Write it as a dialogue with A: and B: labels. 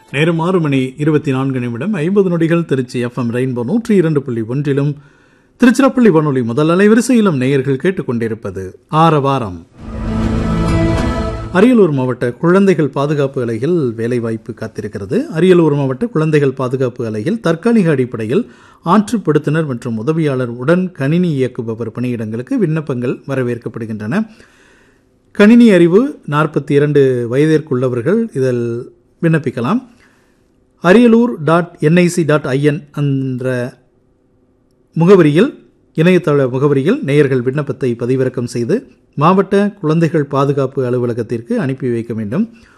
A: நேரம் ஆறு மணி இருபத்தி நான்கு நிமிடம் ஐம்பது நொடிகள் திருச்சி எஃப்எம் ரெயின்போ நூற்றி இரண்டு புள்ளி ஒன்றிலும் திருச்சிராப்பள்ளி வானொலி முதல் அலைவரிசையிலும் நேயர்கள் கேட்டுக்கொண்டிருப்பது ஆரவாரம் அரியலூர் மாவட்ட குழந்தைகள் பாதுகாப்பு அலையில் வேலைவாய்ப்பு காத்திருக்கிறது அரியலூர் மாவட்ட குழந்தைகள் பாதுகாப்பு அலையில் தற்காலிக அடிப்படையில் ஆற்றுப்படுத்தினர் மற்றும் உதவியாளர் உடன் கணினி இயக்குபவர் பணியிடங்களுக்கு விண்ணப்பங்கள் வரவேற்கப்படுகின்றன கணினி அறிவு நாற்பத்தி இரண்டு வயதிற்குள்ளவர்கள் இதில் விண்ணப்பிக்கலாம் Ariyalur dot NIC dot IN என்ற முகவரியில் இணையதள முகவரியில் நேயர்கள் விண்ணப்பத்தை பதிவிறக்கம் செய்து மாவட்ட குழந்தைகள் பாதுகாப்பு அலுவலகத்திற்கு அனுப்பி வைக்க வேண்டும்